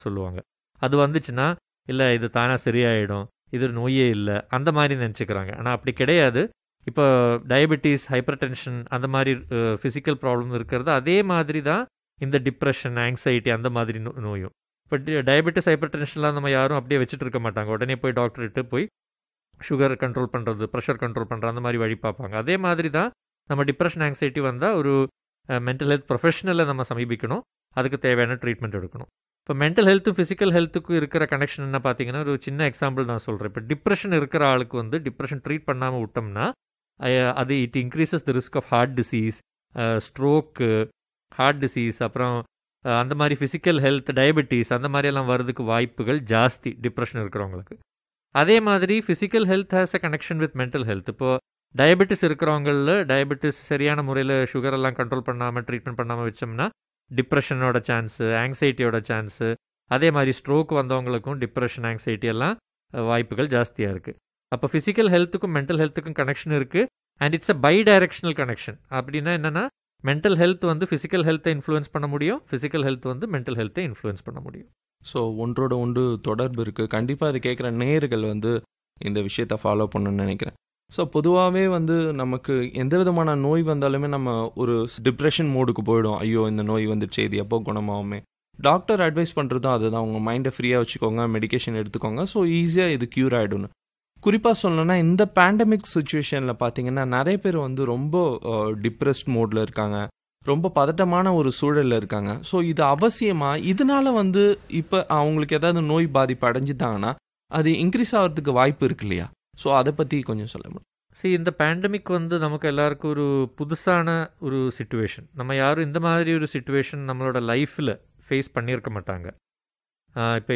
சொல்லுவாங்க அது வந்துச்சுன்னா இல்லை இது தானாக சரியாயிடும் இது ஒரு நோயே இல்லை அந்த மாதிரி நினச்சிக்கிறாங்க ஆனால் அப்படி கிடையாது இப்போ டயபெட்டிஸ் ஹைப்பர் டென்ஷன் அந்த மாதிரி ஃபிசிக்கல் ப்ராப்ளம் இருக்கிறது அதே மாதிரி தான் இந்த டிப்ரெஷன் ஆங்ஸைட்டி அந்த மாதிரி நோ நோயும் இப்போ டயபெட்டிஸ் ஹைப்பர் டென்ஷன்லாம் நம்ம யாரும் அப்படியே வச்சுட்டு இருக்க மாட்டாங்க உடனே போய் டாக்டர்கிட்ட போய் சுகர் கண்ட்ரோல் பண்ணுறது ப்ரெஷர் கண்ட்ரோல் பண்ணுறது அந்த மாதிரி வழி பார்ப்பாங்க அதே மாதிரி தான் நம்ம டிப்ரெஷன் ஆங்ஸைட்டி வந்தால் ஒரு மென்டல் ஹெல்த் ப்ரொஃபஷனலை நம்ம சமீபிக்கணும் அதுக்கு தேவையான ட்ரீட்மெண்ட் எடுக்கணும் இப்போ மென்டல் ஹெல்த்து ஃபிசிக்கல் ஹெல்த்துக்கும் இருக்கிற கனெக்ஷன் என்ன பார்த்தீங்கன்னா ஒரு சின்ன எக்ஸாம்பிள் நான் சொல்கிறேன் இப்போ டிப்ரெஷன் இருக்கிற ஆளுக்கு வந்து டிப்ரெஷன் ட்ரீட் பண்ணாமல் விட்டோம்னா அது it increases the risk of heart disease ஸ்ட்ரோக்கு ஹார்ட் டிசீஸ் அப்புறம் அந்த மாதிரி ஃபிசிக்கல் ஹெல்த் டயபெட்டிஸ் அந்த மாதிரியெல்லாம் வர்றதுக்கு வாய்ப்புகள் ஜாஸ்தி டிப்ரெஷன் இருக்கிறவங்களுக்கு அதே மாதிரி physical health has a connection with mental health இப்போது டயபெட்டிஸ் இருக்கிறவங்களில் டயபெட்டிஸ் சரியான முறையில் சுகர் எல்லாம் கண்ட்ரோல் பண்ணாமல் ட்ரீட்மெண்ட் பண்ணாமல் வச்சோம்னா டிப்ரெஷனோட சான்ஸு ஆங்ஸைட்டியோட சான்ஸு அதே மாதிரி ஸ்ட்ரோக் வந்தவங்களுக்கும் டிப்ரெஷன் ஆங்ஸைட்டி எல்லாம் வாய்ப்புகள் ஜாஸ்தியாக இருக்குது அப்போ ஃபிசிக்கல் ஹெல்த்துக்கும் மென்டல் ஹெல்த்துக்கும் கனெக்ஷன் இருக்குது and it's a bidirectional connection அப்படின்னா என்னென்னா மென்டல் ஹெல்த் வந்து ஃபிசிக்கல் ஹெல்த்தை இன்ஃப்ளூயன்ஸ் பண்ண முடியும் ஃபிசிக்கல் ஹெல்த் வந்து மென்டல் ஹெல்த்தை இன்ஃப்ளூயன்ஸ் பண்ண முடியும் ஸோ ஒன்றோட ஒன்று தொடர்பு இருக்குது கண்டிப்பாக அது கேட்குற நேர்கள் வந்து இந்த விஷயத்தை ஃபாலோ பண்ணணும்னு நினைக்கிறேன் ஸோ பொதுவாகவே வந்து நமக்கு எந்த விதமான நோய் வந்தாலுமே நம்ம ஒரு டிப்ரெஷன் மோடுக்கு போயிடும் ஐயோ இந்த நோய் வந்துடுச்சு இது எப்போ குணமாகுமே டாக்டர் அட்வைஸ் பண்ணுறதும் அதுதான் உங்கள் மைண்டை ஃப்ரீயாக வச்சுக்கோங்க மெடிக்கேஷன் எடுத்துக்கோங்க ஸோ ஈஸியாக இது க்யூர் ஆகிடும்னு குறிப்பாக சொல்லணும்னா இந்த பேண்டமிக் சுச்சுவேஷனில் பார்த்தீங்கன்னா நிறைய பேர் வந்து ரொம்ப டிப்ரெஸ்ட் மோடில் இருக்காங்க ரொம்ப பதட்டமான ஒரு சூழலில் இருக்காங்க ஸோ இது அவசியமாக இதனால வந்து இப்போ அவங்களுக்கு ஏதாவது நோய் பாதிப்பு அடைஞ்சிட்டாங்கன்னா அது இன்க்ரீஸ் ஆகிறதுக்கு வாய்ப்பு இருக்கு இல்லையா ஸோ அதை பற்றி கொஞ்சம் சொல்ல முடியும் சரி இந்த பேண்டமிக் வந்து நமக்கு எல்லாருக்கும் ஒரு புதுசான ஒரு சுச்சுவேஷன் நம்ம யாரும் இந்த மாதிரி ஒரு சுச்சுவேஷன் நம்மளோட லைஃப்பில் ஃபேஸ் பண்ணியிருக்க மாட்டாங்க இப்போ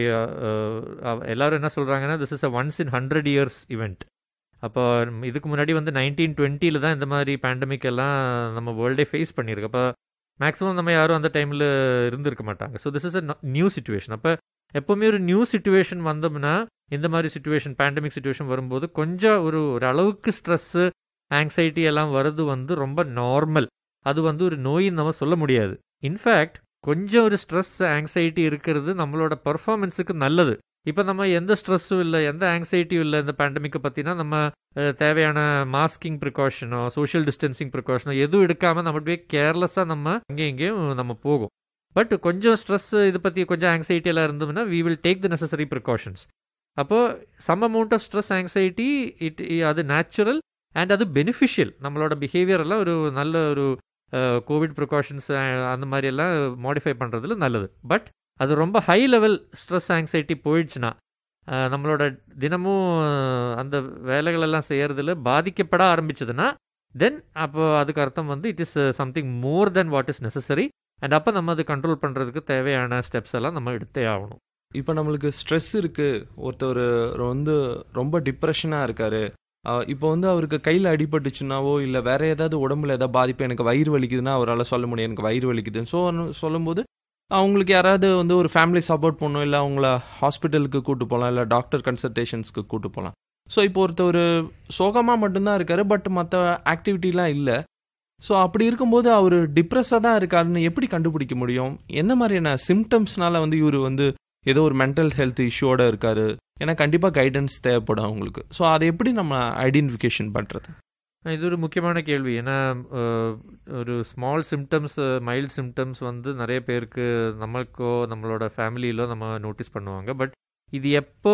எல்லோரும் என்ன சொல்கிறாங்கன்னா this is a once in hundred years event அப்போ இதுக்கு முன்னாடி வந்து நைன்டீன் டுவெண்ட்டியில் தான் இந்த மாதிரி பேண்டமிக் எல்லாம் நம்ம வேர்ல்டே ஃபேஸ் பண்ணியிருக்கு அப்போ மேக்ஸிமம் நம்ம யாரும் அந்த டைமில் இருந்திருக்க மாட்டாங்க so this is a new situation அப்போ எப்போவுமே ஒரு நியூ சுச்சுவேஷன் வந்தோம்னா இந்த மாதிரி சுச்சுவேஷன் பேண்டமிக் சுச்சுவேஷன் வரும்போது கொஞ்சம் ஒரு ஒரு அளவுக்கு ஸ்ட்ரெஸ்ஸு ஆங்ஸைட்டி எல்லாம் வர்றது வந்து ரொம்ப நார்மல் அது வந்து ஒரு நோயின்னு நம்ம சொல்ல முடியாது இன்ஃபேக்ட் கொஞ்சம் ஒரு ஸ்ட்ரெஸ் ஆங்ஸைட்டி இருக்கிறது நம்மளோட பர்ஃபார்மன்ஸுக்கு நல்லது இப்போ நம்ம எந்த ஸ்ட்ரெஸ்ஸும் இல்லை எந்த ஆங்ஸைட்டியும் இல்லை இந்த பேண்டமிக்கை பற்றினா நம்ம தேவையான மாஸ்கிங் ப்ரிகாஷனோ சோஷியல் டிஸ்டன்சிங் ப்ரிகாஷனோ எதுவும் எடுக்காமல் நம்ம அப்படியே கேர்லெஸ்ஸாக நம்ம இங்கே இங்கேயும் நம்ம போகும் பட் கொஞ்சம் ஸ்ட்ரெஸ் இதை பற்றி கொஞ்சம் ஆங்ஸைட்டி எல்லாம் இருந்தோம்னா we will take the necessary precautions அப்போது some amount of stress anxiety it அது நேச்சுரல் அண்ட் அது பெனிஃபிஷியல் நம்மளோட பிஹேவியர் எல்லாம் ஒரு நல்ல ஒரு கோவிட் ப்ரிகாஷன்ஸ் அந்த மாதிரி எல்லாம் மாடிஃபை பண்ணுறதுல நல்லது பட் அது ரொம்ப ஹை லெவல் ஸ்ட்ரெஸ் ஆங்ஸைட்டி போயிடுச்சுன்னா நம்மளோட தினமும் அந்த வேலைகளெல்லாம் செய்கிறதுல பாதிக்கப்பட ஆரம்பிச்சதுன்னா தென் அப்போ அதுக்கு அர்த்தம் வந்து it is something more than what is necessary and அப்போ நம்ம அது கண்ட்ரோல் பண்ணுறதுக்கு தேவையான ஸ்டெப்ஸ் எல்லாம் நம்ம எடுத்தே ஆகணும் இப்போ நம்மளுக்கு ஸ்ட்ரெஸ் இருக்குது ஒருத்தர் வந்து ரொம்ப டிப்ரெஷனாக இருக்கார் இப்போ வந்து அவருக்கு கையில் அடிபட்டுச்சுனாவோ இல்லை வேற ஏதாவது உடம்புல ஏதாவது பாதிப்பு எனக்கு வயிறு வலிக்குதுன்னா அவரால் சொல்ல முடியும் எனக்கு வயிறு வலிக்குதுன்னு ஸோ சொல்லும்போது அவங்களுக்கு யாராவது வந்து ஒரு ஃபேமிலி சப்போர்ட் பண்ணும் இல்லை அவங்கள ஹாஸ்பிட்டலுக்கு கூட்டு போகலாம் இல்லை டாக்டர் கன்சல்டேஷன்ஸ்க்கு கூட்டு போகலாம் ஸோ இப்போ ஒருத்தர் சோகமாக மட்டும்தான் இருக்காரு பட் மற்ற ஆக்டிவிட்டிலாம் இல்லை ஸோ அப்படி இருக்கும்போது அவர் டிப்ரெஸ்ஸாக தான் இருக்காருன்னு எப்படி கண்டுபிடிக்க முடியும் என்ன மாதிரியான சிம்டம்ஸ்னால வந்து இவர் வந்து ஏதோ ஒரு மென்டல் ஹெல்த் இஷ்யூவோட இருக்காரு ஏன்னா கண்டிப்பாக கைடன்ஸ் தேவைப்படும் அவங்களுக்கு ஸோ அதை எப்படி நம்ம ஐடென்டிஃபிகேஷன் பண்ணுறது இது ஒரு முக்கியமான கேள்வி ஏன்னா ஒரு ஸ்மால் சிம்டம்ஸ் மைல்டு சிம்டம்ஸ் வந்து நிறைய பேருக்கு நம்மளுக்கோ நம்மளோட ஃபேமிலியிலோ நம்ம நோட்டீஸ் பண்ணுவாங்க பட் இது எப்போ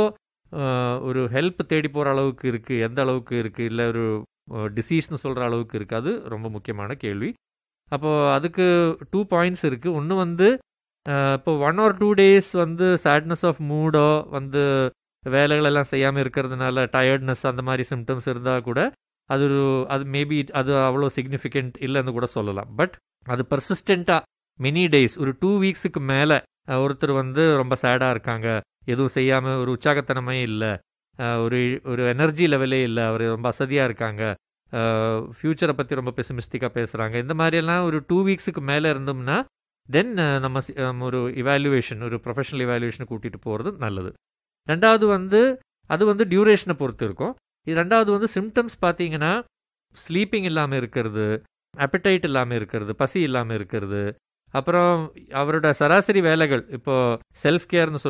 ஒரு ஹெல்ப் தேடி போகிற அளவுக்கு இருக்குது எந்த அளவுக்கு இருக்குது இல்லை ஒரு டிசீஸ்னு சொல்கிற அளவுக்கு இருக்குது அது ரொம்ப முக்கியமான கேள்வி அப்போது அதுக்கு டூ பாயிண்ட்ஸ் இருக்குது ஒன்று வந்து இப்போ ஒன் ஆர் டூ டேஸ் வந்து சேட்னஸ் ஆஃப் மூடோ வந்து வேலைகளெல்லாம் செய்யாமல் இருக்கிறதுனால டயர்ட்னஸ் அந்த மாதிரி சிம்டம்ஸ் இருந்தால் கூட அது ஒரு அது மேபி அது அவ்வளோ சிக்னிஃபிகண்ட் இல்லைன்னு கூட சொல்லலாம் பட் அது பர்சிஸ்டண்ட்டாக மெனி டேஸ் ஒரு டூ வீக்ஸுக்கு மேலே ஒருத்தர் வந்து ரொம்ப சேடாக இருக்காங்க எதுவும் செய்யாமல் ஒரு உற்சாகத்தனமே இல்லை ஒரு ஒரு எனர்ஜி லெவலே இல்லை அவர் ரொம்ப அசதியாக இருக்காங்க ஃப்யூச்சரை பற்றி ரொம்ப பெசிமிஸ்டிக்காக பேசுகிறாங்க இந்த மாதிரியெல்லாம் ஒரு டூ வீக்ஸுக்கு மேலே இருந்தோம்னா தென் நம்ம ஒரு இவாலுவேஷன் ஒரு ப்ரொஃபஷனல் இவாலுவேஷனை கூட்டிகிட்டு போகிறது நல்லது ரெண்டாவது வந்து அது வந்து டியூரேஷனை பொறுத்து இருக்கும் இது ரெண்டாவது வந்து சிம்டம்ஸ் பார்த்தீங்கன்னா ஸ்லீப்பிங் இல்லாமல் இருக்கிறது அப்பிடைட் இல்லாமல் இருக்கிறது பசி இல்லாமல் இருக்கிறது அப்புறம் அவரோட சராசரி வேலைகள் இப்போ செல்ஃப் கேர்னு